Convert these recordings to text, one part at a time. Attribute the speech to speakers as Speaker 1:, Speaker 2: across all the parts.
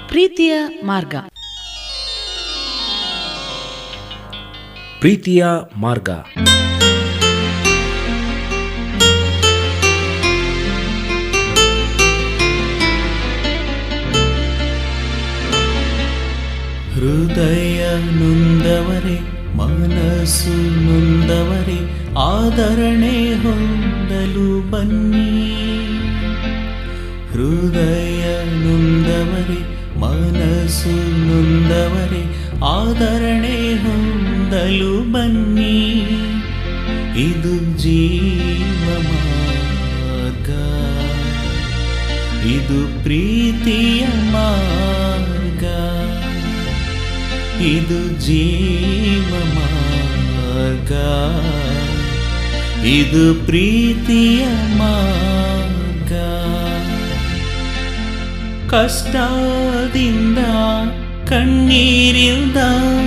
Speaker 1: ಪ್ರೀತಿಯ ಮಾರ್ಗ
Speaker 2: ಪ್ರೀತಿಯ ಮಾರ್ಗ
Speaker 3: ಹೃದಯ ನೊಂದವರೇ ಮನಸ್ಸು ನೊಂದವರೇ ಆದರಣೆ ಹೊಂದಲು ಬನ್ನಿ ಹೃದಯ ನೊಂದವರೇ ಮನಸ್ಸು ನೊಂದವರೇ ಆದರಣೆ ಹೊಂದಲು ಬನ್ನಿ ಇದು ಜೀವ ಮಾರ್ಗ ಇದು ಪ್ರೀತಿಯ ಮಾರ್ಗ ಇದು ಜೀವ ಮಾರ್ಗ ಇದು ಪ್ರೀತಿಯ ಮಾರ್ಗ ಕಷ್ಟದಿಂದ ಕಣ್ಣೀರಿಂದ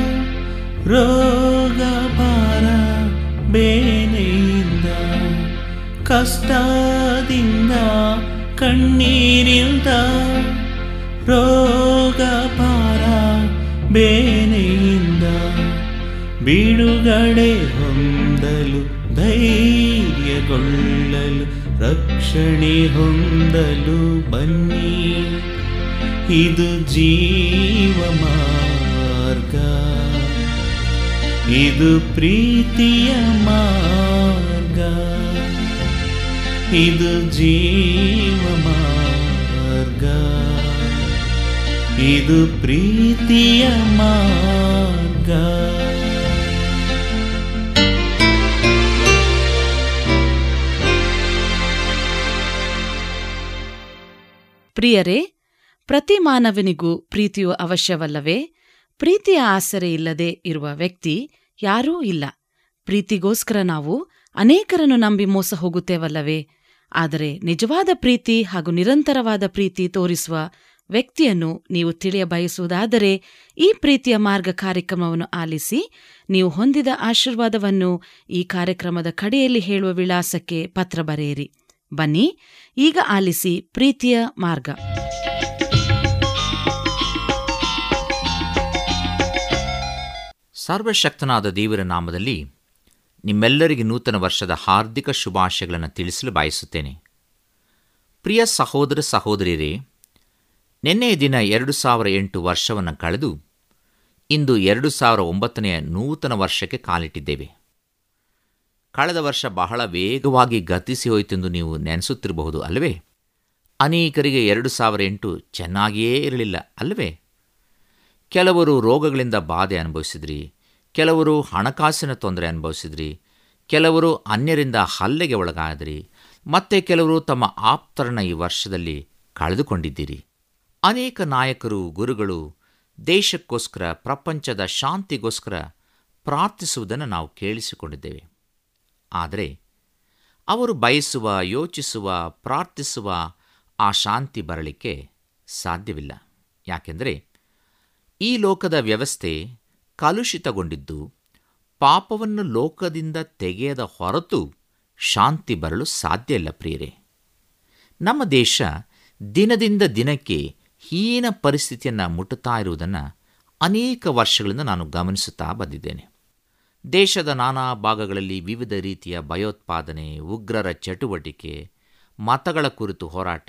Speaker 3: ರೋಗ ಭಾರ ಬೇನೆಯಿಂದ ಕಷ್ಟದಿಂದ ಕಣ್ಣೀರಿಂದ ರೋಗ ಭಾರ ಬೇನೆಯಿಂದ ಬಿಡುಗಡೆ ಹೊಂದಲು ಧೈರ್ಯಗೊಳ್ಳಲು ರಕ್ಷಣೆ ಹೊಂದಲು ಬನ್ನಿ ಇದು ಜೀವ ಮಾರ್ಗ ಇದು ಪ್ರೀತಿಯ ಮಾರ್ಗ ಇದು ಜೀವ ಮಾರ್ಗ ಇದು ಪ್ರೀತಿಯ ಮಾರ್ಗ
Speaker 1: ಪ್ರಿಯರೇ ಪ್ರತಿ ಮಾನವನಿಗೂ ಪ್ರೀತಿಯು ಅವಶ್ಯವಲ್ಲವೇ ಪ್ರೀತಿಯ ಆಸರೆ ಇಲ್ಲದೆ ಇರುವ ವ್ಯಕ್ತಿ ಯಾರೂ ಇಲ್ಲ ಪ್ರೀತಿಗೋಸ್ಕರ ನಾವು ಅನೇಕರನ್ನು ನಂಬಿ ಮೋಸ ಹೋಗುತ್ತೇವಲ್ಲವೇ ಆದರೆ ನಿಜವಾದ ಪ್ರೀತಿ ಹಾಗೂ ನಿರಂತರವಾದ ಪ್ರೀತಿ ತೋರಿಸುವ ವ್ಯಕ್ತಿಯನ್ನು ನೀವು ತಿಳಿಯ ಬಯಸುವುದಾದರೆ ಈ ಪ್ರೀತಿಯ ಮಾರ್ಗ ಕಾರ್ಯಕ್ರಮವನ್ನು ಆಲಿಸಿ ನೀವು ಹೊಂದಿದ ಆಶೀರ್ವಾದವನ್ನು ಈ ಕಾರ್ಯಕ್ರಮದ ಕಡೆಯಲ್ಲಿ ಹೇಳುವ ವಿಳಾಸಕ್ಕೆ ಪತ್ರ ಬರೆಯಿರಿ ಬನ್ನಿ ಈಗ ಆಲಿಸಿ ಪ್ರೀತಿಯ ಮಾರ್ಗ
Speaker 4: ಸರ್ವಶಕ್ತನಾದ ದೇವರ ನಾಮದಲ್ಲಿ ನಿಮ್ಮೆಲ್ಲರಿಗೆ ನೂತನ ವರ್ಷದ ಹಾರ್ದಿಕ ಶುಭಾಶಯಗಳನ್ನು ತಿಳಿಸಲು ಬಯಸುತ್ತೇನೆ ಪ್ರಿಯ ಸಹೋದರ ಸಹೋದರಿಯರೇ ನಿನ್ನೆಯ ದಿನ ಎರಡು ಸಾವಿರ ಎಂಟು ವರ್ಷವನ್ನು ಕಳೆದು ಇಂದು ಎರಡು ಸಾವಿರ ಒಂಬತ್ತನೆಯ ನೂತನ ವರ್ಷಕ್ಕೆ ಕಾಲಿಟ್ಟಿದ್ದೇವೆ ಕಳೆದ ವರ್ಷ ಬಹಳ ವೇಗವಾಗಿ ಗತಿಸಿ ಹೋಯಿತೆಂದು ನೀವು ನೆನೆಸುತ್ತಿರಬಹುದು ಅಲ್ಲವೇ ಅನೇಕರಿಗೆ ಎರಡು ಸಾವಿರ ಎಂಟು ಚೆನ್ನಾಗಿಯೇ ಇರಲಿಲ್ಲ ಅಲ್ಲವೇ ಕೆಲವರು ರೋಗಗಳಿಂದ ಬಾಧೆ ಅನುಭವಿಸಿದ್ರಿ ಕೆಲವರು ಹಣಕಾಸಿನ ತೊಂದರೆ ಅನುಭವಿಸಿದ್ರಿ ಕೆಲವರು ಅನ್ಯರಿಂದ ಹಲ್ಲೆಗೆ ಒಳಗಾದ್ರಿ ಮತ್ತೆ ಕೆಲವರು ತಮ್ಮ ಆಪ್ತರನ್ನ ಈ ವರ್ಷದಲ್ಲಿ ಕಳೆದುಕೊಂಡಿದ್ದೀರಿ ಅನೇಕ ನಾಯಕರು ಗುರುಗಳು ದೇಶಕ್ಕೋಸ್ಕರ ಪ್ರಪಂಚದ ಶಾಂತಿಗೋಸ್ಕರ ಪ್ರಾರ್ಥಿಸುವುದನ್ನು ನಾವು ಕೇಳಿಸಿಕೊಂಡಿದ್ದೇವೆ ಆದರೆ ಅವರು ಬಯಸುವ ಯೋಚಿಸುವ ಪ್ರಾರ್ಥಿಸುವ ಆ ಶಾಂತಿ ಬರಲಿಕ್ಕೆ ಸಾಧ್ಯವಿಲ್ಲ ಯಾಕೆಂದರೆ ಈ ಲೋಕದ ವ್ಯವಸ್ಥೆ ಕಲುಷಿತಗೊಂಡಿದ್ದು ಪಾಪವನ್ನು ಲೋಕದಿಂದ ತೆಗೆಯದ ಹೊರತು ಶಾಂತಿ ಬರಲು ಸಾಧ್ಯ ಇಲ್ಲ ಪ್ರಿಯರೇ ನಮ್ಮ ದೇಶ ದಿನದಿಂದ ದಿನಕ್ಕೆ ಹೀನ ಪರಿಸ್ಥಿತಿಯನ್ನು ಮುಟ್ಟುತ್ತಾ ಇರುವುದನ್ನು ಅನೇಕ ವರ್ಷಗಳಿಂದ ನಾನು ಗಮನಿಸುತ್ತಾ ಬಂದಿದ್ದೇನೆ ದೇಶದ ನಾನಾ ಭಾಗಗಳಲ್ಲಿ ವಿವಿಧ ರೀತಿಯ ಭಯೋತ್ಪಾದನೆ ಉಗ್ರರ ಚಟುವಟಿಕೆ ಮತಗಳ ಕುರಿತು ಹೋರಾಟ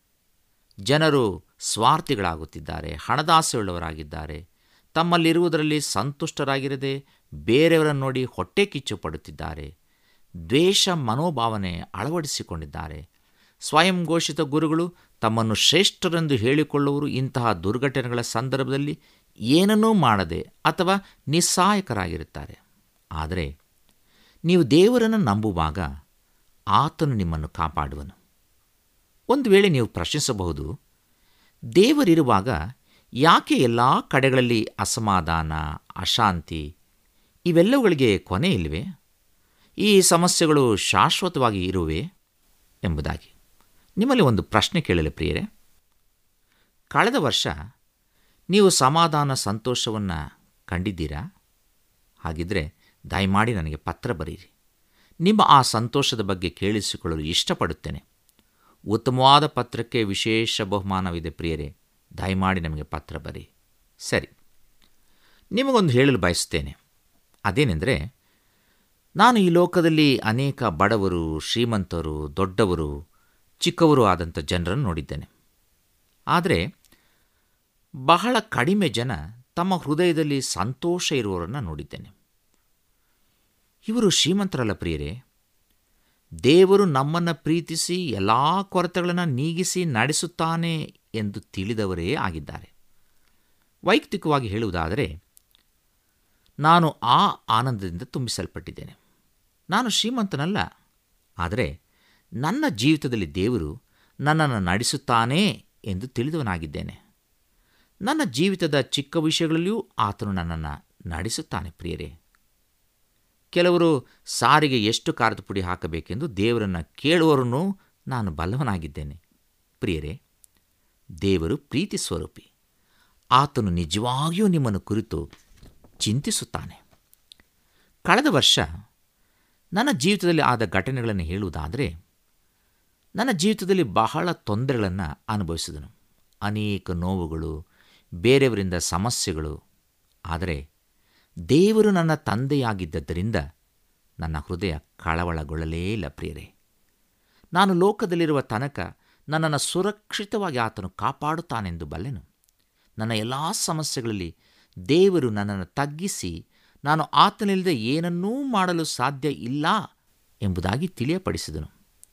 Speaker 4: ಜನರು ಸ್ವಾರ್ಥಿಗಳಾಗುತ್ತಿದ್ದಾರೆ ಹಣದಾಸೆಯುಳ್ಳವರಾಗಿದ್ದಾರೆ ತಮ್ಮಲ್ಲಿರುವುದರಲ್ಲಿ ಸಂತುಷ್ಟರಾಗಿರದೆ ಬೇರೆಯವರನ್ನು ನೋಡಿ ಹೊಟ್ಟೆ ಕಿಚ್ಚು ಪಡುತ್ತಿದ್ದಾರೆ ದ್ವೇಷ ಮನೋಭಾವನೆ ಅಳವಡಿಸಿಕೊಂಡಿದ್ದಾರೆ ಸ್ವಯಂ ಘೋಷಿತ ಗುರುಗಳು ತಮ್ಮನ್ನು ಶ್ರೇಷ್ಠರೆಂದು ಹೇಳಿಕೊಳ್ಳುವರು ಇಂತಹ ದುರ್ಘಟನೆಗಳ ಸಂದರ್ಭದಲ್ಲಿ ಏನನ್ನೂ ಮಾಡದೆ ಅಥವಾ ನಿಸ್ಸಹಾಯಕರಾಗಿರುತ್ತಾರೆ ಆದರೆ ನೀವು ದೇವರನ್ನು ನಂಬುವಾಗ ಆತನು ನಿಮ್ಮನ್ನು ಕಾಪಾಡುವನು ಒಂದು ವೇಳೆ ನೀವು ಪ್ರಶ್ನಿಸಬಹುದು ದೇವರಿರುವಾಗ ಯಾಕೆ ಎಲ್ಲ ಕಡೆಗಳಲ್ಲಿ ಅಸಮಾಧಾನ ಅಶಾಂತಿ ಇವೆಲ್ಲವುಗಳಿಗೆ ಕೊನೆ ಇಲ್ಲವೇ ಈ ಸಮಸ್ಯೆಗಳು ಶಾಶ್ವತವಾಗಿ ಇರುವೆ ಎಂಬುದಾಗಿ ನಿಮ್ಮಲ್ಲಿ ಒಂದು ಪ್ರಶ್ನೆ ಕೇಳಲು ಪ್ರಿಯರೇ ಕಳೆದ ವರ್ಷ ನೀವು ಸಮಾಧಾನ ಸಂತೋಷವನ್ನು ಕಂಡಿದ್ದೀರಾ ಹಾಗಿದ್ದರೆ ದಯಮಾಡಿ ನನಗೆ ಪತ್ರ ಬರೆಯಿರಿ ನಿಮ್ಮ ಆ ಸಂತೋಷದ ಬಗ್ಗೆ ಕೇಳಿಸಿಕೊಳ್ಳಲು ಇಷ್ಟಪಡುತ್ತೇನೆ ಉತ್ತಮವಾದ ಪತ್ರಕ್ಕೆ ವಿಶೇಷ ಬಹುಮಾನವಿದೆ ಪ್ರಿಯರೇ ದಯಮಾಡಿ ನಮಗೆ ಪತ್ರ ಬರಿ ಸರಿ ನಿಮಗೊಂದು ಹೇಳಲು ಬಯಸುತ್ತೇನೆ ಅದೇನೆಂದರೆ ನಾನು ಈ ಲೋಕದಲ್ಲಿ ಅನೇಕ ಬಡವರು ಶ್ರೀಮಂತರು ದೊಡ್ಡವರು ಚಿಕ್ಕವರು ಆದಂಥ ಜನರನ್ನು ನೋಡಿದ್ದೇನೆ ಆದರೆ ಬಹಳ ಕಡಿಮೆ ಜನ ತಮ್ಮ ಹೃದಯದಲ್ಲಿ ಸಂತೋಷ ಇರುವವರನ್ನು ನೋಡಿದ್ದೇನೆ ಇವರು ಶ್ರೀಮಂತರಲ್ಲ ಪ್ರಿಯರೇ ದೇವರು ನಮ್ಮನ್ನು ಪ್ರೀತಿಸಿ ಎಲ್ಲ ಕೊರತೆಗಳನ್ನು ನೀಗಿಸಿ ನಡೆಸುತ್ತಾನೆ ಎಂದು ತಿಳಿದವರೇ ಆಗಿದ್ದಾರೆ ವೈಯಕ್ತಿಕವಾಗಿ ಹೇಳುವುದಾದರೆ ನಾನು ಆ ಆನಂದದಿಂದ ತುಂಬಿಸಲ್ಪಟ್ಟಿದ್ದೇನೆ ನಾನು ಶ್ರೀಮಂತನಲ್ಲ ಆದರೆ ನನ್ನ ಜೀವಿತದಲ್ಲಿ ದೇವರು ನನ್ನನ್ನು ನಡೆಸುತ್ತಾನೆ ಎಂದು ತಿಳಿದವನಾಗಿದ್ದೇನೆ ನನ್ನ ಜೀವಿತದ ಚಿಕ್ಕ ವಿಷಯಗಳಲ್ಲಿಯೂ ಆತನು ನನ್ನನ್ನು ನಡೆಸುತ್ತಾನೆ ಪ್ರಿಯರೇ ಕೆಲವರು ಸಾರಿಗೆ ಎಷ್ಟು ಖಾರದ ಪುಡಿ ಹಾಕಬೇಕೆಂದು ದೇವರನ್ನು ಕೇಳುವವರನ್ನು ನಾನು ಬಲ್ಲವನಾಗಿದ್ದೇನೆ ಪ್ರಿಯರೇ ದೇವರು ಪ್ರೀತಿ ಸ್ವರೂಪಿ ಆತನು ನಿಜವಾಗಿಯೂ ನಿಮ್ಮನ್ನು ಕುರಿತು ಚಿಂತಿಸುತ್ತಾನೆ ಕಳೆದ ವರ್ಷ ನನ್ನ ಜೀವಿತದಲ್ಲಿ ಆದ ಘಟನೆಗಳನ್ನು ಹೇಳುವುದಾದರೆ ನನ್ನ ಜೀವಿತದಲ್ಲಿ ಬಹಳ ತೊಂದರೆಗಳನ್ನು ಅನುಭವಿಸಿದನು ಅನೇಕ ನೋವುಗಳು ಬೇರೆಯವರಿಂದ ಸಮಸ್ಯೆಗಳು ಆದರೆ ದೇವರು ನನ್ನ ತಂದೆಯಾಗಿದ್ದರಿಂದ ನನ್ನ ಹೃದಯ ಕಳವಳಗೊಳ್ಳಲೇ ಇಲ್ಲ ಪ್ರಿಯರೇ ನಾನು ಲೋಕದಲ್ಲಿರುವ ತನಕ ನನ್ನನ್ನು ಸುರಕ್ಷಿತವಾಗಿ ಆತನು ಕಾಪಾಡುತ್ತಾನೆಂದು ಬಲ್ಲೆನು ನನ್ನ ಎಲ್ಲ ಸಮಸ್ಯೆಗಳಲ್ಲಿ ದೇವರು ನನ್ನನ್ನು ತಗ್ಗಿಸಿ ನಾನು ಆತನಿಲ್ಲದೆ ಏನನ್ನೂ ಮಾಡಲು ಸಾಧ್ಯ ಇಲ್ಲ ಎಂಬುದಾಗಿ ತಿಳಿಯಪಡಿಸಿದನು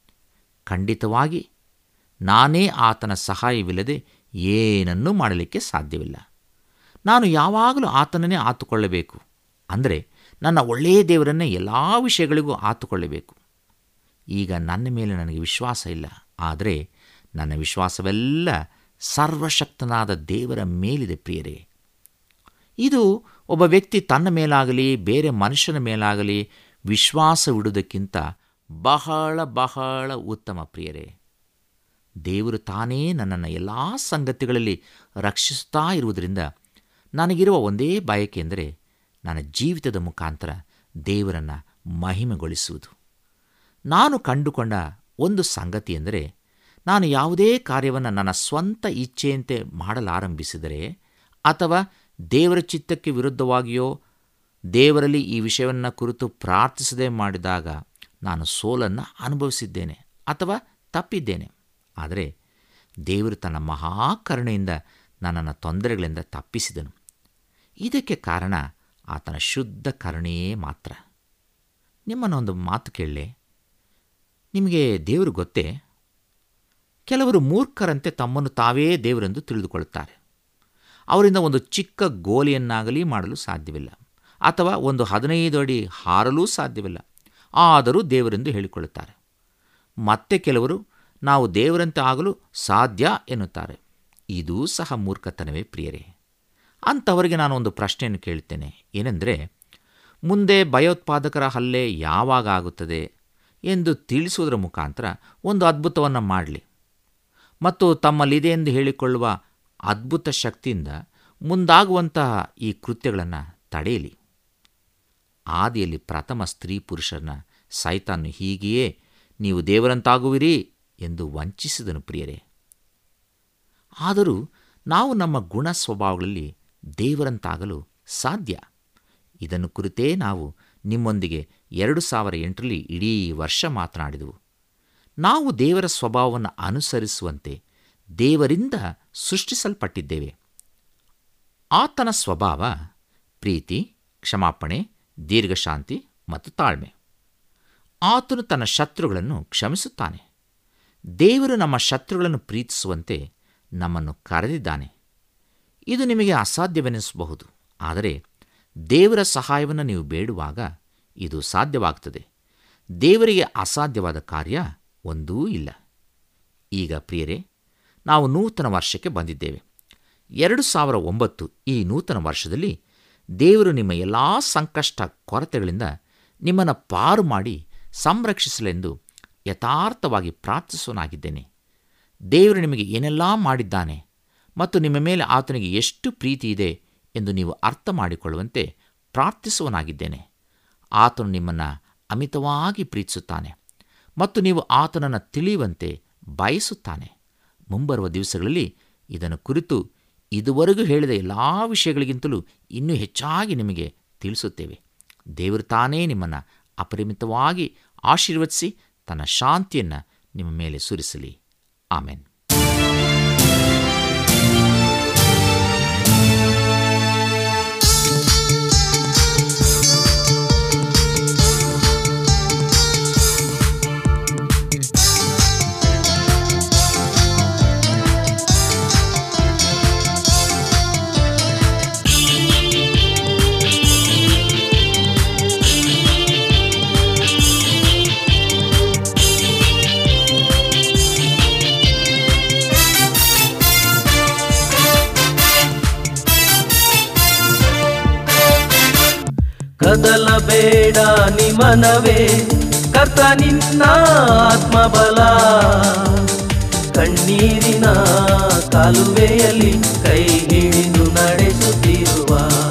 Speaker 4: ಖಂಡಿತವಾಗಿ ನಾನೇ ಆತನ ಸಹಾಯವಿಲ್ಲದೆ ಏನನ್ನೂ ಮಾಡಲಿಕ್ಕೆ ಸಾಧ್ಯವಿಲ್ಲ ನಾನು ಯಾವಾಗಲೂ ಆತನನ್ನೇ ಆತುಕೊಳ್ಳಬೇಕು ಅಂದರೆ ನನ್ನ ಒಳ್ಳೆಯ ದೇವರನ್ನೇ ಎಲ್ಲ ವಿಷಯಗಳಿಗೂ ಆತುಕೊಳ್ಳಬೇಕು ಈಗ ನನ್ನ ಮೇಲೆ ನನಗೆ ವಿಶ್ವಾಸ ಇಲ್ಲ ಆದರೆ ನನ್ನ ವಿಶ್ವಾಸವೆಲ್ಲ ಸರ್ವಶಕ್ತನಾದ ದೇವರ ಮೇಲಿದೆ ಪ್ರಿಯರೇ ಇದು ಒಬ್ಬ ವ್ಯಕ್ತಿ ತನ್ನ ಮೇಲಾಗಲಿ ಬೇರೆ ಮನುಷ್ಯನ ಮೇಲಾಗಲಿ ವಿಶ್ವಾಸವಿಡುವುದಕ್ಕಿಂತ ಬಹಳ ಬಹಳ ಉತ್ತಮ ಪ್ರಿಯರೇ ದೇವರು ತಾನೇ ನನ್ನನ್ನು ಎಲ್ಲ ಸಂಗತಿಗಳಲ್ಲಿ ರಕ್ಷಿಸುತ್ತಾ ಇರುವುದರಿಂದ ನನಗಿರುವ ಒಂದೇ ಬಯಕೆ ಎಂದರೆ ನನ್ನ ಜೀವಿತದ ಮುಖಾಂತರ ದೇವರನ್ನು ಮಹಿಮೆಗೊಳಿಸುವುದು ನಾನು ಕಂಡುಕೊಂಡ ಒಂದು ಸಂಗತಿ ಎಂದರೆ ನಾನು ಯಾವುದೇ ಕಾರ್ಯವನ್ನು ನನ್ನ ಸ್ವಂತ ಇಚ್ಛೆಯಂತೆ ಮಾಡಲಾರಂಭಿಸಿದರೆ ಅಥವಾ ದೇವರ ಚಿತ್ತಕ್ಕೆ ವಿರುದ್ಧವಾಗಿಯೋ ದೇವರಲ್ಲಿ ಈ ವಿಷಯವನ್ನು ಕುರಿತು ಪ್ರಾರ್ಥಿಸದೆ ಮಾಡಿದಾಗ ನಾನು ಸೋಲನ್ನು ಅನುಭವಿಸಿದ್ದೇನೆ ಅಥವಾ ತಪ್ಪಿದ್ದೇನೆ ಆದರೆ ದೇವರು ತನ್ನ ಮಹಾಕರುಣೆಯಿಂದ ನನ್ನನ್ನು ತೊಂದರೆಗಳಿಂದ ತಪ್ಪಿಸಿದನು ಇದಕ್ಕೆ ಕಾರಣ ಆತನ ಶುದ್ಧ ಕರುಣೆಯೇ ಮಾತ್ರ ನಿಮ್ಮನ್ನೊಂದು ಮಾತು ಕೇಳಲೆ ನಿಮಗೆ ದೇವರು ಗೊತ್ತೇ ಕೆಲವರು ಮೂರ್ಖರಂತೆ ತಮ್ಮನ್ನು ತಾವೇ ದೇವರೆಂದು ತಿಳಿದುಕೊಳ್ಳುತ್ತಾರೆ ಅವರಿಂದ ಒಂದು ಚಿಕ್ಕ ಗೋಲಿಯನ್ನಾಗಲಿ ಮಾಡಲು ಸಾಧ್ಯವಿಲ್ಲ ಅಥವಾ ಒಂದು ಹದಿನೈದು ಅಡಿ ಹಾರಲೂ ಸಾಧ್ಯವಿಲ್ಲ ಆದರೂ ದೇವರೆಂದು ಹೇಳಿಕೊಳ್ಳುತ್ತಾರೆ ಮತ್ತೆ ಕೆಲವರು ನಾವು ದೇವರಂತೆ ಆಗಲು ಸಾಧ್ಯ ಎನ್ನುತ್ತಾರೆ ಇದೂ ಸಹ ಮೂರ್ಖತನವೇ ಪ್ರಿಯರೇ ಅಂಥವರಿಗೆ ನಾನು ಒಂದು ಪ್ರಶ್ನೆಯನ್ನು ಕೇಳುತ್ತೇನೆ ಏನೆಂದರೆ ಮುಂದೆ ಭಯೋತ್ಪಾದಕರ ಹಲ್ಲೆ ಯಾವಾಗ ಆಗುತ್ತದೆ ಎಂದು ತಿಳಿಸುವುದರ ಮುಖಾಂತರ ಒಂದು ಅದ್ಭುತವನ್ನು ಮಾಡಲಿ ಮತ್ತು ತಮ್ಮಲ್ಲಿದೆ ಎಂದು ಹೇಳಿಕೊಳ್ಳುವ ಅದ್ಭುತ ಶಕ್ತಿಯಿಂದ ಮುಂದಾಗುವಂತಹ ಈ ಕೃತ್ಯಗಳನ್ನು ತಡೆಯಲಿ ಆದಿಯಲ್ಲಿ ಪ್ರಥಮ ಸ್ತ್ರೀ ಪುರುಷರನ್ನ ಸೈತಾನು ಹೀಗೆಯೇ ನೀವು ದೇವರಂತಾಗುವಿರಿ ಎಂದು ವಂಚಿಸಿದನು ಪ್ರಿಯರೇ ಆದರೂ ನಾವು ನಮ್ಮ ಗುಣ ಸ್ವಭಾವಗಳಲ್ಲಿ ದೇವರಂತಾಗಲು ಸಾಧ್ಯ ಇದನ್ನು ಕುರಿತೇ ನಾವು ನಿಮ್ಮೊಂದಿಗೆ ಎರಡು ಸಾವಿರ ಎಂಟರಲ್ಲಿ ಇಡೀ ವರ್ಷ ಮಾತನಾಡಿದೆವು ನಾವು ದೇವರ ಸ್ವಭಾವವನ್ನು ಅನುಸರಿಸುವಂತೆ ದೇವರಿಂದ ಸೃಷ್ಟಿಸಲ್ಪಟ್ಟಿದ್ದೇವೆ ಆತನ ಸ್ವಭಾವ ಪ್ರೀತಿ ಕ್ಷಮಾಪಣೆ ದೀರ್ಘಶಾಂತಿ ಮತ್ತು ತಾಳ್ಮೆ ಆತನು ತನ್ನ ಶತ್ರುಗಳನ್ನು ಕ್ಷಮಿಸುತ್ತಾನೆ ದೇವರು ನಮ್ಮ ಶತ್ರುಗಳನ್ನು ಪ್ರೀತಿಸುವಂತೆ ನಮ್ಮನ್ನು ಕರೆದಿದ್ದಾನೆ ಇದು ನಿಮಗೆ ಅಸಾಧ್ಯವೆನಿಸಬಹುದು ಆದರೆ ದೇವರ ಸಹಾಯವನ್ನು ನೀವು ಬೇಡುವಾಗ ಇದು ಸಾಧ್ಯವಾಗುತ್ತದೆ ದೇವರಿಗೆ ಅಸಾಧ್ಯವಾದ ಕಾರ್ಯ ಒಂದೂ ಇಲ್ಲ ಈಗ ಪ್ರಿಯರೇ ನಾವು ನೂತನ ವರ್ಷಕ್ಕೆ ಬಂದಿದ್ದೇವೆ ಎರಡು ಸಾವಿರ ಒಂಬತ್ತು ಈ ನೂತನ ವರ್ಷದಲ್ಲಿ ದೇವರು ನಿಮ್ಮ ಎಲ್ಲ ಸಂಕಷ್ಟ ಕೊರತೆಗಳಿಂದ ನಿಮ್ಮನ್ನು ಪಾರು ಮಾಡಿ ಸಂರಕ್ಷಿಸಲೆಂದು ಯಥಾರ್ಥವಾಗಿ ಪ್ರಾರ್ಥಿಸುವನಾಗಿದ್ದೇನೆ ದೇವರು ನಿಮಗೆ ಏನೆಲ್ಲ ಮಾಡಿದ್ದಾನೆ ಮತ್ತು ನಿಮ್ಮ ಮೇಲೆ ಆತನಿಗೆ ಎಷ್ಟು ಪ್ರೀತಿ ಇದೆ ಎಂದು ನೀವು ಅರ್ಥ ಮಾಡಿಕೊಳ್ಳುವಂತೆ ಪ್ರಾರ್ಥಿಸುವನಾಗಿದ್ದೇನೆ ಆತನು ನಿಮ್ಮನ್ನು ಅಮಿತವಾಗಿ ಪ್ರೀತಿಸುತ್ತಾನೆ ಮತ್ತು ನೀವು ಆತನನ್ನು ತಿಳಿಯುವಂತೆ ಬಯಸುತ್ತಾನೆ ಮುಂಬರುವ ದಿವಸಗಳಲ್ಲಿ ಇದನ್ನು ಕುರಿತು ಇದುವರೆಗೂ ಹೇಳಿದ ಎಲ್ಲ ವಿಷಯಗಳಿಗಿಂತಲೂ ಇನ್ನೂ ಹೆಚ್ಚಾಗಿ ನಿಮಗೆ ತಿಳಿಸುತ್ತೇವೆ ದೇವರು ತಾನೇ ನಿಮ್ಮನ್ನು ಅಪರಿಮಿತವಾಗಿ ಆಶೀರ್ವದಿಸಿ ತನ್ನ ಶಾಂತಿಯನ್ನು ನಿಮ್ಮ ಮೇಲೆ ಸುರಿಸಲಿ ಆಮೇನ್
Speaker 2: ಕದಲಬೇಡ ನಿಮನವೇ ಕರ್ತ ನಿನ್ನ ಆತ್ಮಬಲ ಕಣ್ಣೀರಿನ ಕಾಲುವೆಯಲ್ಲಿ ಕೈ ಹಿಡಿದು ನಡೆಸುತ್ತಿರುವ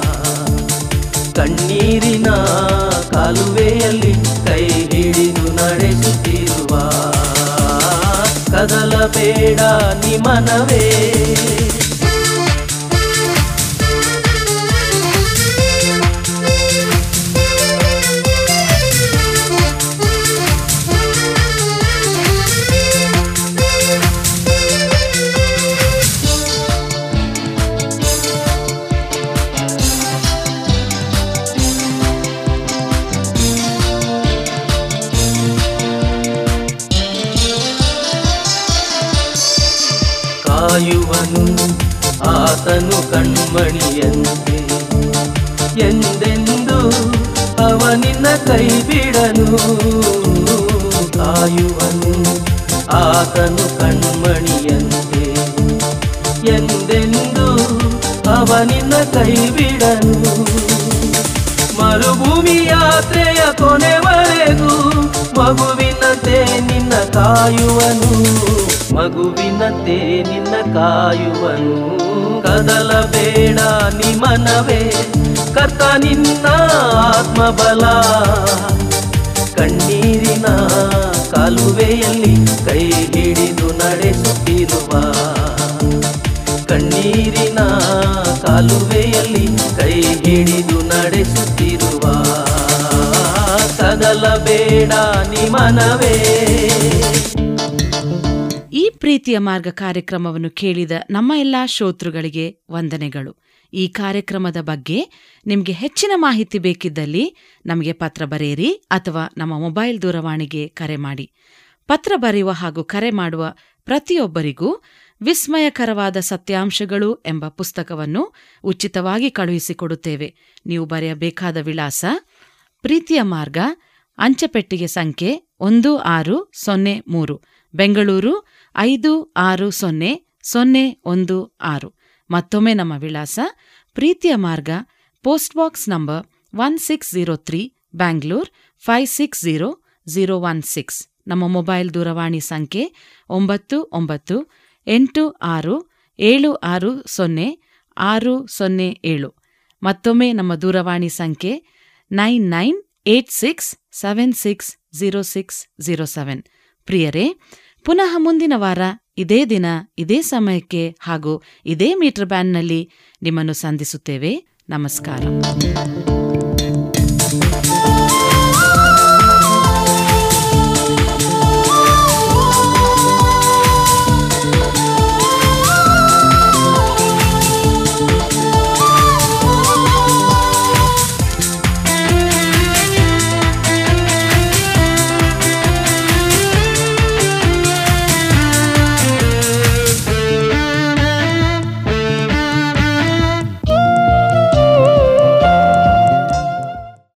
Speaker 2: ಕಣ್ಣೀರಿನ ಕಾಲುವೆಯಲ್ಲಿ ಕೈ ಹಿಡಿದು ನಡೆಸುತ್ತಿರುವ ಕದಲಬೇಡ ನಿಮನವೇ ಕಾಯುವನು ಆತನು ಕಣ್ಮಣಿಯಂತೆ ಎಂದೆಂದು ಅವನಿನ್ನ ಕೈ ಬಿಡನು ಕಾಯುವನು ಆತನು ಕಣ್ಮಣಿಯಂತೆ ಎಂದೆಂದು ಅವನಿನ್ನ ಕೈ ಬಿಡನು ಮರುಭೂಮಿ ಯಾತ್ರೆಯ ಕೊನೆವರೆಗೂ ಮಗುವಿನಂತೆ ನಿನ್ನ ಕಾಯುವನು ಮಗುವಿನಂತೆ ನಿನ್ನ ಕಾಯುವನು ಕದಲಬೇಡ ನಿಮನವೇ ಕರ್ತ ನಿನ್ನ ಆತ್ಮಬಲ ಕಣ್ಣೀರಿನ ಕಾಲುವೆಯಲ್ಲಿ ಕೈ ಹಿಡಿದು ನಡೆಸುತ್ತಿರುವ ಕಣ್ಣೀರಿನ ಕಾಲುವೆಯಲ್ಲಿ ಕೈ ಹಿಡಿದು ನಡೆಸುತ್ತಿರುವ ಕದಲಬೇಡ ನಿಮನವೇ
Speaker 1: ಈ ಪ್ರೀತಿಯ ಮಾರ್ಗ ಕಾರ್ಯಕ್ರಮವನ್ನು ಕೇಳಿದ ನಮ್ಮ ಎಲ್ಲಾ ಶ್ರೋತೃಗಳಿಗೆ ವಂದನೆಗಳು ಈ ಕಾರ್ಯಕ್ರಮದ ಬಗ್ಗೆ ನಿಮಗೆ ಹೆಚ್ಚಿನ ಮಾಹಿತಿ ಬೇಕಿದ್ದಲ್ಲಿ ನಮಗೆ ಪತ್ರ ಬರೆಯಿರಿ ಅಥವಾ ನಮ್ಮ ಮೊಬೈಲ್ ದೂರವಾಣಿಗೆ ಕರೆ ಮಾಡಿ ಪತ್ರ ಬರೆಯುವ ಹಾಗೂ ಕರೆ ಮಾಡುವ ಪ್ರತಿಯೊಬ್ಬರಿಗೂ ವಿಸ್ಮಯಕರವಾದ ಸತ್ಯಾಂಶಗಳು ಎಂಬ ಪುಸ್ತಕವನ್ನು ಉಚಿತವಾಗಿ ಕಳುಹಿಸಿಕೊಡುತ್ತೇವೆ ನೀವು ಬರೆಯಬೇಕಾದ ವಿಳಾಸ ಪ್ರೀತಿಯ ಮಾರ್ಗ ಅಂಚೆಪೆಟ್ಟಿಗೆ ಸಂಖ್ಯೆ ಒಂದು ಆರು ಸೊನ್ನೆ ಮೂರು ಬೆಂಗಳೂರು ಐದು ಆರು ಸೊನ್ನೆ ಸೊನ್ನೆ ಒಂದು ಆರು ಮತ್ತೊಮ್ಮೆ ನಮ್ಮ ವಿಳಾಸ ಪ್ರೀತಿಯ ಮಾರ್ಗ post box number one six zero three Bangalore five six zero zero one six ನಮ್ಮ ಮೊಬೈಲ್ ದೂರವಾಣಿ ಸಂಖ್ಯೆ ಒಂಬತ್ತು ಒಂಬತ್ತು ಎಂಟು ಆರು ಏಳು ಆರು ಸೊನ್ನೆ ಆರು ಸೊನ್ನೆ ಏಳು ಮತ್ತೊಮ್ಮೆ ನಮ್ಮ ದೂರವಾಣಿ ಸಂಖ್ಯೆ nine nine eight six seven six zero six zero seven ಪ್ರಿಯರೇ ಪುನಃ ಮುಂದಿನ ವಾರ ಇದೇ ದಿನ ಇದೇ ಸಮಯಕ್ಕೆ ಹಾಗೂ ಇದೇ ಮೀಟರ್ ಬ್ಯಾಂಡ್ನಲ್ಲಿ ನಿಮ್ಮನ್ನು ಸಂಧಿಸುತ್ತೇವೆ ನಮಸ್ಕಾರ